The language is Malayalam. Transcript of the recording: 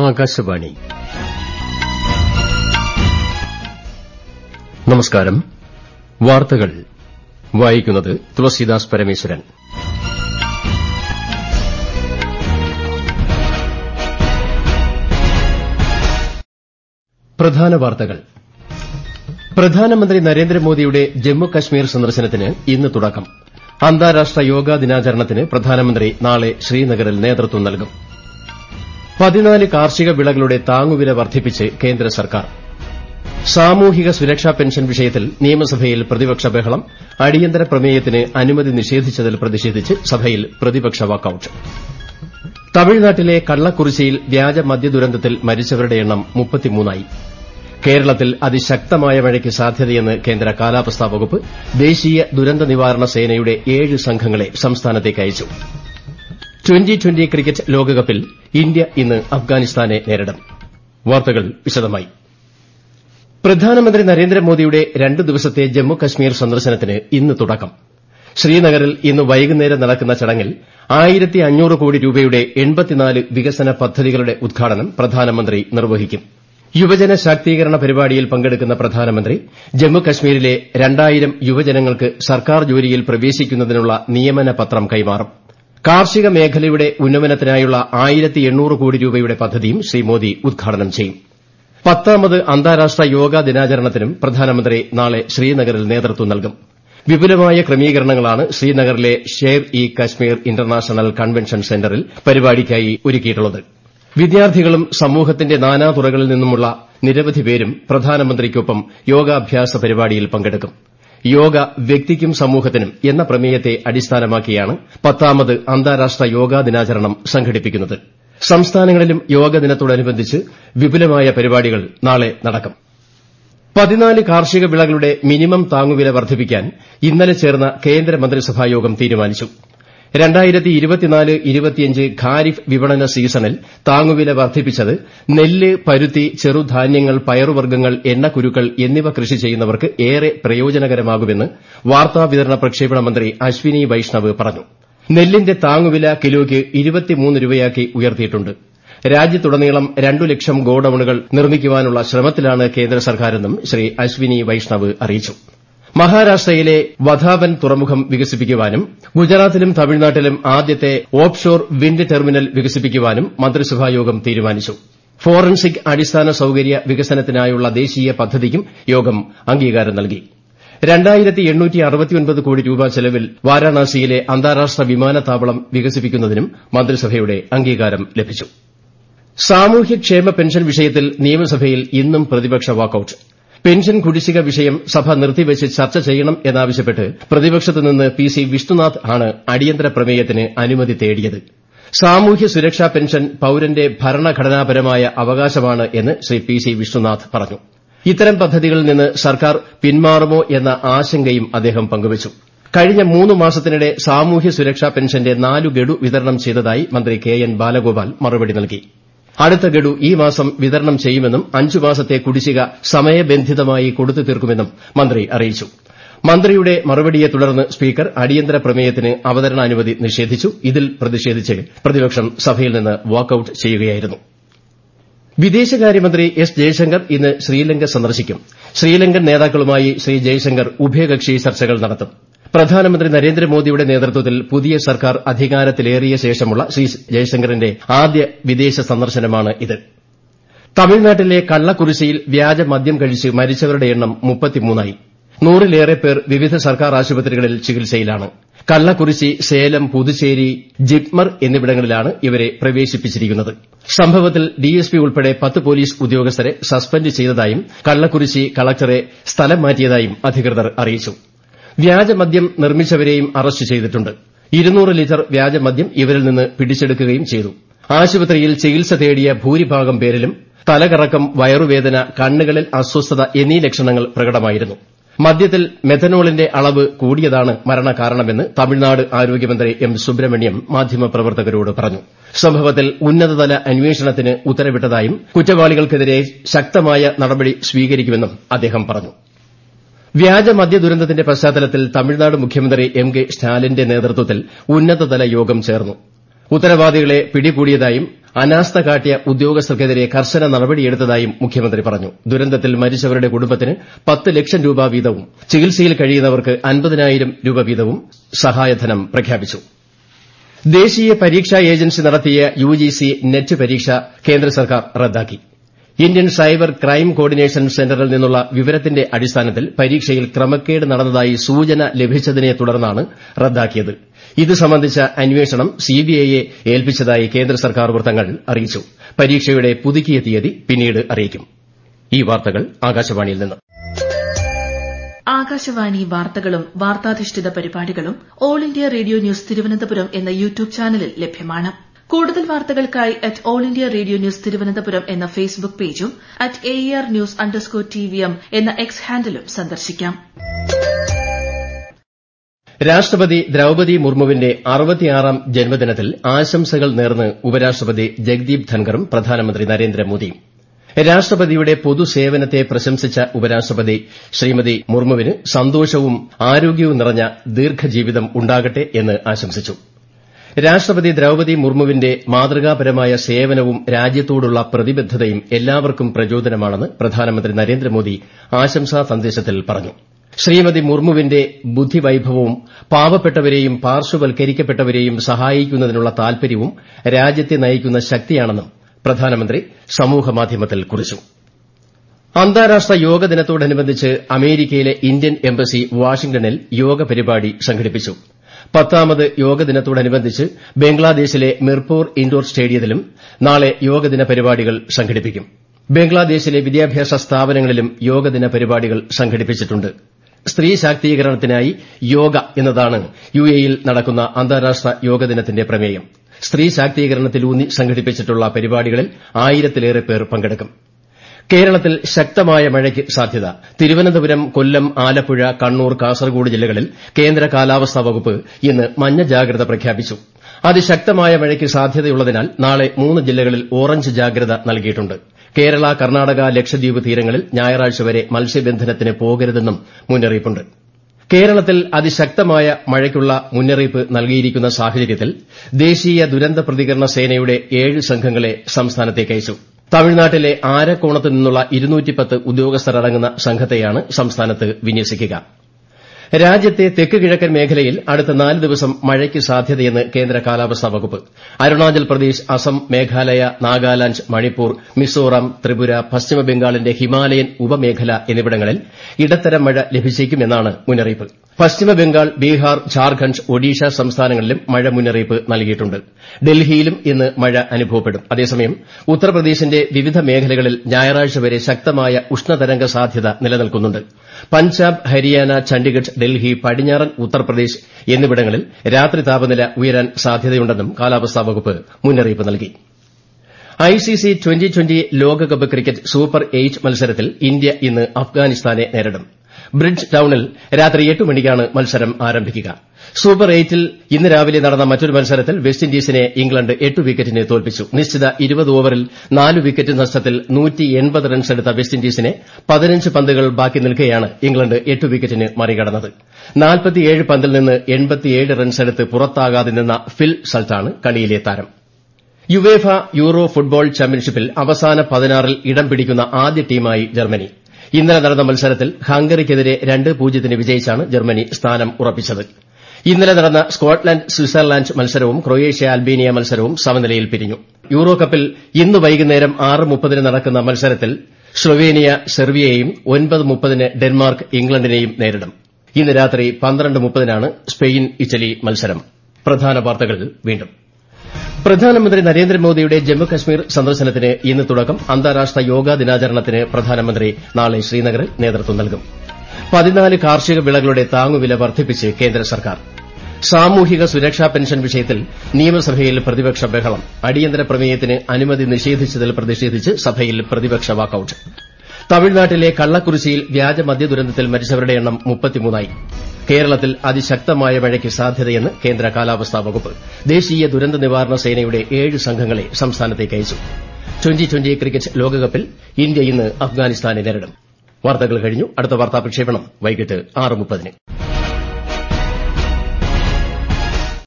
ആകാശവാണി നമസ്കാരം വാർത്തകൾ വായിക്കുന്നത് തുളസീദാസ് പരമേശ്വരൻ പ്രധാന വാർത്തകൾ പ്രധാനമന്ത്രി നരേന്ദ്രമോദിയുടെ ജമ്മു കശ്മീർ സന്ദർശനത്തിന് ഇന്ന് തുടക്കം അന്താരാഷ്ട്ര യോഗാ ദിനാചരണത്തിന് പ്രധാനമന്ത്രി നാളെ ശ്രീനഗറിൽ നേതൃത്വം നൽകും പതിനാല് കാർഷിക വിളകളുടെ താങ്ങുവില വർദ്ധിപ്പിച്ച് കേന്ദ്ര സർക്കാർ സാമൂഹിക സുരക്ഷാ പെൻഷൻ വിഷയത്തിൽ നിയമസഭയിൽ പ്രതിപക്ഷ ബഹളം അടിയന്തര പ്രമേയത്തിന് അനുമതി നിഷേധിച്ചതിൽ പ്രതിഷേധിച്ച് സഭയിൽ പ്രതിപക്ഷ വാക്കൌട്ട് തമിഴ്നാട്ടിലെ കള്ളക്കുറിശ്ശിയിൽ വ്യാജ മദ്യദുരന്തത്തിൽ മരിച്ചവരുടെ എണ്ണം മുപ്പത്തിമൂന്നായി കേരളത്തിൽ അതിശക്തമായ മഴയ്ക്ക് സാധ്യതയെന്ന് കേന്ദ്ര കാലാവസ്ഥാ വകുപ്പ് ദേശീയ ദുരന്ത നിവാരണ സേനയുടെ ഏഴ് സംഘങ്ങളെ സംസ്ഥാനത്തേക്ക് അയച്ചു ട്വന്റി ട്വന്റി ക്രിക്കറ്റ് ലോകകപ്പിൽ ഇന്ത്യ ഇന്ന് അഫ്ഗാനിസ്ഥാനെ നേരിടും വാർത്തകൾ വിശദമായി പ്രധാനമന്ത്രി നരേന്ദ്രമോദിയുടെ രണ്ട് ദിവസത്തെ ജമ്മു കശ്മീർ സന്ദർശനത്തിന് ഇന്ന് തുടക്കം ശ്രീനഗറിൽ ഇന്ന് വൈകുന്നേരം നടക്കുന്ന ചടങ്ങിൽ ആയിരത്തി അഞ്ഞൂറ് കോടി രൂപയുടെ എൺപത്തിനാല് വികസന പദ്ധതികളുടെ ഉദ്ഘാടനം പ്രധാനമന്ത്രി നിർവഹിക്കും യുവജന ശാക്തീകരണ പരിപാടിയിൽ പങ്കെടുക്കുന്ന പ്രധാനമന്ത്രി ജമ്മു കശ്മീരിലെ രണ്ടായിരം യുവജനങ്ങൾക്ക് സർക്കാർ ജോലിയിൽ പ്രവേശിക്കുന്നതിനുള്ള നിയമന പത്രം കൈമാറും കാർഷിക മേഖലയുടെ ഉന്നമനത്തിനായുള്ള ആയിരത്തി എണ്ണൂറ് കോടി രൂപയുടെ പദ്ധതിയും ശ്രീ മോദി ഉദ്ഘാടനം ചെയ്യും പത്താമത് അന്താരാഷ്ട്ര യോഗാ ദിനാചരണത്തിനും പ്രധാനമന്ത്രി നാളെ ശ്രീനഗറിൽ നേതൃത്വം നൽകും വിപുലമായ ക്രമീകരണങ്ങളാണ് ശ്രീനഗറിലെ ഷേർ ഇ കശ്മീർ ഇന്റർനാഷണൽ കൺവെൻഷൻ സെന്ററിൽ പരിപാടിക്കായി ഒരുക്കിയിട്ടുള്ളത് വിദ്യാർത്ഥികളും സമൂഹത്തിന്റെ നാനാതുറകളിൽ നിന്നുമുള്ള നിരവധി പേരും പ്രധാനമന്ത്രിക്കൊപ്പം യോഗാഭ്യാസ പരിപാടിയിൽ പങ്കെടുക്കും യോഗ വ്യക്തിക്കും സമൂഹത്തിനും എന്ന പ്രമേയത്തെ അടിസ്ഥാനമാക്കിയാണ് പത്താമത് അന്താരാഷ്ട്ര യോഗാ ദിനാചരണം സംഘടിപ്പിക്കുന്നത് സംസ്ഥാനങ്ങളിലും യോഗ ദിനത്തോടനുബന്ധിച്ച് വിപുലമായ പരിപാടികൾ നാളെ നടക്കും പതിനാല് കാർഷിക വിളകളുടെ മിനിമം താങ്ങുവില വർദ്ധിപ്പിക്കാൻ ഇന്നലെ ചേർന്ന കേന്ദ്ര മന്ത്രിസഭായോഗം തീരുമാനിച്ചു ഖാരിഫ് വിപണന സീസണിൽ താങ്ങുവില വർദ്ധിപ്പിച്ചത് നെല്ല് പരുത്തി ചെറുധാന്യങ്ങൾ പയറുവർഗ്ഗങ്ങൾ എണ്ണക്കുരുക്കൾ എന്നിവ കൃഷി ചെയ്യുന്നവർക്ക് ഏറെ പ്രയോജനകരമാകുമെന്ന് വാർത്താവിതരണ പ്രക്ഷേപണ മന്ത്രി അശ്വിനി വൈഷ്ണവ് പറഞ്ഞു നെല്ലിന്റെ താങ്ങുവില കിലോയ്ക്ക് രൂപയാക്കി ഉയർത്തിയിട്ടുണ്ട് രാജ്യത്തുടനീളം രണ്ടു ലക്ഷം ഗോഡൌണുകൾ നിർമ്മിക്കാനുള്ള ശ്രമത്തിലാണ് കേന്ദ്ര സർക്കാരെന്നും ശ്രീ അശ്വിനി വൈഷ്ണവ് അറിയിച്ചു മഹാരാഷ്ട്രയിലെ വധാവൻ തുറമുഖം വികസിപ്പിക്കാനും ഗുജറാത്തിലും തമിഴ്നാട്ടിലും ആദ്യത്തെ ഓഫ്ഷോർ വിൻഡ് ടെർമിനൽ വികസിപ്പിക്കാനും മന്ത്രിസഭായോഗം തീരുമാനിച്ചു ഫോറൻസിക് അടിസ്ഥാന സൌകര്യ വികസനത്തിനായുള്ള ദേശീയ പദ്ധതിക്കും യോഗം അംഗീകാരം നൽകി കോടി രൂപ ചെലവിൽ വാരാണസിയിലെ അന്താരാഷ്ട്ര വിമാനത്താവളം വികസിപ്പിക്കുന്നതിനും മന്ത്രിസഭയുടെ അംഗീകാരം ലഭിച്ചു സാമൂഹ്യക്ഷേമ പെൻഷൻ വിഷയത്തിൽ നിയമസഭയിൽ ഇന്നും പ്രതിപക്ഷ വാക്കൌട്ട് പെൻഷൻ കുടിശ്ശിക വിഷയം സഭ നിർത്തിവച്ച് ചർച്ച ചെയ്യണം എന്നാവശ്യപ്പെട്ട് പ്രതിപക്ഷത്തുനിന്ന് പി സി വിഷ്ണുനാഥ് ആണ് അടിയന്തര പ്രമേയത്തിന് അനുമതി തേടിയത് സാമൂഹ്യ സുരക്ഷാ പെൻഷൻ പൌരന്റെ ഭരണഘടനാപരമായ അവകാശമാണ് എന്ന് ശ്രീ പി സി വിഷ്ണുനാഥ് പറഞ്ഞു ഇത്തരം പദ്ധതികളിൽ നിന്ന് സർക്കാർ പിന്മാറുമോ എന്ന ആശങ്കയും അദ്ദേഹം പങ്കുവച്ചു കഴിഞ്ഞ മൂന്ന് മാസത്തിനിടെ സാമൂഹ്യ സുരക്ഷാ പെൻഷന്റെ നാലു ഗഡു വിതരണം ചെയ്തതായി മന്ത്രി കെ എൻ ബാലഗോപാൽ മറുപടി നൽകി അടുത്ത ഗഡു ഈ മാസം വിതരണം ചെയ്യുമെന്നും അഞ്ചു മാസത്തെ കുടിശ്ശിക സമയബന്ധിതമായി കൊടുത്തു തീർക്കുമെന്നും മന്ത്രി അറിയിച്ചു മന്ത്രിയുടെ മറുപടിയെ തുടർന്ന് സ്പീക്കർ അടിയന്തര പ്രമേയത്തിന് അവതരണാനുമതി നിഷേധിച്ചു ഇതിൽ പ്രതിഷേധിച്ച് പ്രതിപക്ഷം സഭയിൽ നിന്ന് വാക്കൌട്ട് ചെയ്യുകയായിരുന്നു വിദേശകാര്യമന്ത്രി എസ് ജയശങ്കർ ഇന്ന് ശ്രീലങ്ക സന്ദർശിക്കും ശ്രീലങ്കൻ നേതാക്കളുമായി ശ്രീ ജയശങ്കർ ഉഭയകക്ഷി ചർച്ചകൾ നടത്തും പ്രധാനമന്ത്രി നരേന്ദ്രമോദിയുടെ നേതൃത്വത്തിൽ പുതിയ സർക്കാർ അധികാരത്തിലേറിയ ശേഷമുള്ള ശ്രീ ജയശങ്കറിന്റെ ആദ്യ വിദേശ സന്ദർശനമാണിത് തമിഴ്നാട്ടിലെ കള്ളക്കുറിശ്ശിയിൽ വ്യാജ മദ്യം കഴിച്ച് മരിച്ചവരുടെ എണ്ണം മുപ്പത്തിമൂന്നായി നൂറിലേറെ പേർ വിവിധ സർക്കാർ ആശുപത്രികളിൽ ചികിത്സയിലാണ് കള്ളക്കുറിശ്ശി സേലം പുതുച്ചേരി ജിപ്മർ എന്നിവിടങ്ങളിലാണ് ഇവരെ പ്രവേശിപ്പിച്ചിരിക്കുന്നത് സംഭവത്തിൽ ഡിഎസ്പി ഉൾപ്പെടെ പത്ത് പോലീസ് ഉദ്യോഗസ്ഥരെ സസ്പെൻഡ് ചെയ്തതായും കള്ളക്കുറിശ്ശി കളക്ടറെ സ്ഥലം മാറ്റിയതായും അധികൃതർ അറിയിച്ചു വ്യാജമദ്യം നിർമ്മിച്ചവരെയും അറസ്റ്റ് ചെയ്തിട്ടുണ്ട് ഇരുന്നൂറ് ലിറ്റർ വ്യാജമദ്യം ഇവരിൽ നിന്ന് പിടിച്ചെടുക്കുകയും ചെയ്തു ആശുപത്രിയിൽ ചികിത്സ തേടിയ ഭൂരിഭാഗം പേരിലും തലകറക്കം വയറുവേദന കണ്ണുകളിൽ അസ്വസ്ഥത എന്നീ ലക്ഷണങ്ങൾ പ്രകടമായിരുന്നു മദ്യത്തിൽ മെഥനോളിന്റെ അളവ് കൂടിയതാണ് മരണകാരണമെന്ന് തമിഴ്നാട് ആരോഗ്യമന്ത്രി എം സുബ്രഹ്മണ്യം മാധ്യമപ്രവർത്തകരോട് പറഞ്ഞു സംഭവത്തിൽ ഉന്നതതല അന്വേഷണത്തിന് ഉത്തരവിട്ടതായും കുറ്റവാളികൾക്കെതിരെ ശക്തമായ നടപടി സ്വീകരിക്കുമെന്നും അദ്ദേഹം പറഞ്ഞു വ്യാജ മദ്യ ദുരന്തത്തിന്റെ പശ്ചാത്തലത്തിൽ തമിഴ്നാട് മുഖ്യമന്ത്രി എം കെ സ്റ്റാലിന്റെ നേതൃത്വത്തിൽ ഉന്നതതല യോഗം ചേർന്നു ഉത്തരവാദികളെ പിടികൂടിയതായും അനാസ്ഥ കാട്ടിയ ഉദ്യോഗസ്ഥർക്കെതിരെ കർശന നടപടിയെടുത്തതായും മുഖ്യമന്ത്രി പറഞ്ഞു ദുരന്തത്തിൽ മരിച്ചവരുടെ കുടുംബത്തിന് പത്ത് ലക്ഷം രൂപ വീതവും ചികിത്സയിൽ കഴിയുന്നവർക്ക് അൻപതിനായിരം രൂപ വീതവും സഹായധനം പ്രഖ്യാപിച്ചു ദേശീയ പരീക്ഷാ ഏജൻസി നടത്തിയ യുജിസി നെറ്റ് പരീക്ഷ കേന്ദ്ര സർക്കാർ റദ്ദാക്കി ഇന്ത്യൻ സൈബർ ക്രൈം കോർഡിനേഷൻ സെന്ററിൽ നിന്നുള്ള വിവരത്തിന്റെ അടിസ്ഥാനത്തിൽ പരീക്ഷയിൽ ക്രമക്കേട് നടന്നതായി സൂചന ലഭിച്ചതിനെ തുടർന്നാണ് റദ്ദാക്കിയത് ഇത് സംബന്ധിച്ച അന്വേഷണം സിബിഐയെ ഏൽപ്പിച്ചതായി കേന്ദ്ര സർക്കാർ വൃത്തങ്ങൾ അറിയിച്ചു പരീക്ഷയുടെ പുതുക്കിയ തീയതി പിന്നീട് അറിയിക്കും ഈ വാർത്തകൾ ആകാശവാണിയിൽ നിന്ന് ആകാശവാണി വാർത്തകളും വാർത്താധിഷ്ഠിത പരിപാടികളും all India radio news Thiruvananthapuram എന്ന യൂട്യൂബ് ചാനലിൽ ലഭ്യമാണ് കൂടുതൽ വാർത്തകൾക്കായി at all India radio news Thiruvananthapuram എന്ന ഫേസ്ബുക്ക് പേജും at A R news underscore T V M എന്ന എക്സ് ഹാൻഡിലും സന്ദർശിക്കാം രാഷ്ട്രപതി ദ്രൌപതി മുർമുവിന്റെ അറുപത്തിയാറാം ജന്മദിനത്തിൽ ആശംസകൾ നേർന്ന് ഉപരാഷ്ട്രപതി ജഗ്ദീപ് ധൻഖറും പ്രധാനമന്ത്രി നരേന്ദ്രമോദിയും രാഷ്ട്രപതിയുടെ പൊതുസേവനത്തെ പ്രശംസിച്ച ഉപരാഷ്ട്രപതി ശ്രീമതി മുർമുവിന് സന്തോഷവും ആരോഗ്യവും നിറഞ്ഞ ദീർഘജീവിതം ഉണ്ടാകട്ടെ എന്ന് ആശംസിച്ചു രാഷ്ട്രപതി ദ്രൌപതി മുർമുവിന്റെ മാതൃകാപരമായ സേവനവും രാജ്യത്തോടുള്ള പ്രതിബദ്ധതയും എല്ലാവർക്കും പ്രചോദനമാണെന്ന് പ്രധാനമന്ത്രി നരേന്ദ്രമോദി ആശംസാ സന്ദേശത്തിൽ പറഞ്ഞു ശ്രീമതി മുർമുവിന്റെ ബുദ്ധിവൈഭവവും പാവപ്പെട്ടവരെയും പാർശ്വവൽക്കരിക്കപ്പെട്ടവരെയും സഹായിക്കുന്നതിനുള്ള താൽപര്യവും രാജ്യത്തെ നയിക്കുന്ന ശക്തിയാണെന്നും പ്രധാനമന്ത്രി സമൂഹമാധ്യമത്തിൽ കുറിച്ചു അന്താരാഷ്ട്ര യോഗ ദിനത്തോടനുബന്ധിച്ച് അമേരിക്കയിലെ ഇന്ത്യൻ എംബസി വാഷിംഗ്ടണിൽ യോഗ പരിപാടി സംഘടിപ്പിച്ചു പത്താമത് യോഗ ദിനത്തോടനുബന്ധിച്ച് ബംഗ്ലാദേശിലെ മിർപൂർ ഇൻഡോർ സ്റ്റേഡിയത്തിലും നാളെ യോഗദിന പരിപാടികൾ സംഘടിപ്പിക്കും ബംഗ്ലാദേശിലെ വിദ്യാഭ്യാസ സ്ഥാപനങ്ങളിലും യോഗദിന പരിപാടികൾ സംഘടിപ്പിച്ചിട്ടുണ്ട് സ്ത്രീ ശാക്തീകരണത്തിനായി യോഗ എന്നതാണ് യുഎഇയിൽ നടക്കുന്ന അന്താരാഷ്ട്ര യോഗദിനത്തിന്റെ പ്രമേയം സ്ത്രീ ശാക്തീകരണത്തിലൂന്നി സംഘടിപ്പിച്ചിട്ടുള്ള പരിപാടികളിൽ ആയിരത്തിലേറെ പേർ പങ്കെടുക്കും കേരളത്തിൽ ശക്തമായ മഴയ്ക്ക് സാധ്യത തിരുവനന്തപുരം കൊല്ലം ആലപ്പുഴ കണ്ണൂർ കാസർഗോഡ് ജില്ലകളിൽ കേന്ദ്ര കാലാവസ്ഥാ വകുപ്പ് ഇന്ന് മഞ്ഞ ജാഗ്രത പ്രഖ്യാപിച്ചു അതിശക്തമായ മഴയ്ക്ക് സാധ്യതയുള്ളതിനാൽ നാളെ മൂന്ന് ജില്ലകളിൽ ഓറഞ്ച് ജാഗ്രത നൽകിയിട്ടുണ്ട് കേരള കർണാടക ലക്ഷദ്വീപ് തീരങ്ങളിൽ ഞായറാഴ്ച വരെ മത്സ്യബന്ധനത്തിന് പോകരുതെന്നും മുന്നറിയിപ്പുണ്ട് കേരളത്തിൽ അതിശക്തമായ മഴയ്ക്കുള്ള മുന്നറിയിപ്പ് നൽകിയിരിക്കുന്ന സാഹചര്യത്തിൽ ദേശീയ ദുരന്ത പ്രതികരണ സേനയുടെ ഏഴ് സംഘങ്ങളെ സംസ്ഥാനത്തേക്ക് അയച്ചു തമിഴ്നാട്ടിലെ ആരക്കോണത്ത് നിന്നുള്ള ഉദ്യോഗസ്ഥരടങ്ങുന്ന സംഘത്തെയാണ് സംസ്ഥാനത്ത് വിന്യസിക്കുക രാജ്യത്തെ തെക്ക് കിഴക്കൻ മേഖലയിൽ അടുത്ത നാല് ദിവസം മഴയ്ക്ക് സാധ്യതയെന്ന് കേന്ദ്ര കാലാവസ്ഥാ വകുപ്പ് അരുണാചൽ പ്രദേശ് അസം മേഘാലയ നാഗാലാന്റ് മണിപ്പൂർ മിസോറാം ത്രിപുര പശ്ചിമബംഗാളിന്റെ ഹിമാലയൻ ഉപമേഖല എന്നിവിടങ്ങളിൽ ഇടത്തരം മഴ ലഭിച്ചേക്കുമെന്നാണ് മുന്നറിയിപ്പ് പശ്ചിമബംഗാൾ ബീഹാർ ഝാർഖണ്ഡ് ഒഡീഷ സംസ്ഥാനങ്ങളിലും മഴ മുന്നറിയിപ്പ് നൽകിയിട്ടുണ്ട് ഡൽഹിയിലും ഇന്ന് മഴ അനുഭവപ്പെടും അതേസമയം ഉത്തർപ്രദേശിന്റെ വിവിധ മേഖലകളിൽ ഞായറാഴ്ച വരെ ശക്തമായ ഉഷ്ണതരംഗ സാധ്യത നിലനിൽക്കുന്നുണ്ട് പഞ്ചാബ് ഹരിയാന ചണ്ഡിഗഡ് ഡൽഹി പടിഞ്ഞാറൻ ഉത്തർപ്രദേശ് എന്നിവിടങ്ങളിൽ രാത്രി താപനില ഉയരാൻ സാധ്യതയുണ്ടെന്നും കാലാവസ്ഥാ വകുപ്പ് മുന്നറിയിപ്പ് നൽകി ഐസിസി ട്വന്റി ട്വന്റി ലോകകപ്പ് ക്രിക്കറ്റ് സൂപ്പർ എയ്റ്റ് മത്സരത്തിൽ ഇന്ത്യ ഇന്ന് അഫ്ഗാനിസ്ഥാനെ നേരിടും ബ്രിഡ്ജ് ടൌണിൽ രാത്രി എട്ട് മണിക്കാണ് മത്സരം ആരംഭിക്കുക സൂപ്പർ എയ്റ്റിൽ ഇന്ന് രാവിലെ നടന്ന മറ്റൊരു മത്സരത്തിൽ വെസ്റ്റ് ഇൻഡീസിനെ ഇംഗ്ലണ്ട് എട്ട് വിക്കറ്റിന് തോൽപ്പിച്ചു നിശ്ചിത ഇരുപത് ഓവറിൽ നാല് വിക്കറ്റ് നഷ്ടത്തിൽ റൺസെടുത്ത വെസ്റ്റ് ഇൻഡീസിനെ പതിനഞ്ച് പന്തുകൾ ബാക്കി നിൽക്കെയാണ് ഇംഗ്ലണ്ട് എട്ട് വിക്കറ്റിന് മറികടന്നത് പന്തിൽ നിന്ന് റൺസെടുത്ത് പുറത്താകാതെ നിന്ന ഫിൽ സൾട്ടാണ് കളിയിലെ താരം യുവേഫ യൂറോ ഫുട്ബോൾ ചാമ്പ്യൻഷിപ്പിൽ അവസാന പതിനാറിൽ ഇടം പിടിക്കുന്ന ആദ്യ ടീമായി ജർമ്മനി ഇന്നലെ നടന്ന മത്സരത്തിൽ ഹംഗറിക്കെതിരെ രണ്ട് പൂജ്യത്തിന് വിജയിച്ചാണ് ജർമ്മനി സ്ഥാനം ഉറപ്പിച്ചത് ഇന്നലെ നടന്ന സ്കോട്ട്ലന്റ് സ്വിറ്റ്സർലാന്റ് മത്സരവും ക്രൊയേഷ്യ അൽബേനിയ മത്സരവും സമനിലയിൽ പിരിഞ്ഞു യൂറോ കപ്പിൽ ഇന്ന് വൈകുന്നേരം ആറ് മുപ്പതിന് നടക്കുന്ന മത്സരത്തിൽ സ്ലൊവേനിയ സെർബിയയെയും ഒൻപത് മുപ്പതിന് ഡെൻമാർക്ക് ഇംഗ്ലണ്ടിനെയും നേരിടും ഇന്ന് രാത്രി പന്ത്രണ്ട് മുപ്പതിനാണ് സ്പെയിൻ ഇറ്റലി മത്സരം പ്രധാന വാർത്തകൾ വീണ്ടും പ്രധാനമന്ത്രി നരേന്ദ്രമോദിയുടെ ജമ്മുകശ്മീർ സന്ദർശനത്തിന് ഇന്ന് തുടക്കം അന്താരാഷ്ട്ര യോഗാ ദിനാചരണത്തിന് പ്രധാനമന്ത്രി നാളെ ശ്രീനഗറിൽ നേതൃത്വം നൽകും പതിനാല് കാർഷിക വിളകളുടെ താങ്ങുവില വർദ്ധിപ്പിച്ച് കേന്ദ്ര സർക്കാർ സാമൂഹിക സുരക്ഷാ പെൻഷൻ വിഷയത്തിൽ നിയമസഭയിൽ പ്രതിപക്ഷ ബഹളം അടിയന്തര പ്രമേയത്തിന് അനുമതി നിഷേധിച്ചതിൽ പ്രതിഷേധിച്ച് സഭയിൽ പ്രതിപക്ഷ വാക്കൌട്ട് തമിഴ്നാട്ടിലെ കള്ളക്കുറിശ്ശിയിൽ വ്യാജ മദ്യദുരന്തത്തിൽ മരിച്ചവരുടെ എണ്ണം മുപ്പത്തിമൂന്നായി കേരളത്തിൽ അതിശക്തമായ മഴയ്ക്ക് സാധ്യതയെന്ന് കേന്ദ്ര കാലാവസ്ഥാ വകുപ്പ് ദേശീയ ദുരന്ത നിവാരണ സേനയുടെ ഏഴ് സംഘങ്ങളെ സംസ്ഥാനത്തേക്ക് അയച്ചു ട്വന്റി ട്വന്റി ക്രിക്കറ്റ് ലോകകപ്പിൽ ഇന്ത്യ ഇന്ന് അഫ്ഗാനിസ്ഥാനെ നേരിടും വാർത്തകൾ കഴിഞ്ഞു അടുത്ത വാർത്താ പ്രക്ഷേപണം വൈകിട്ട് ആറ് മുപ്പതിന്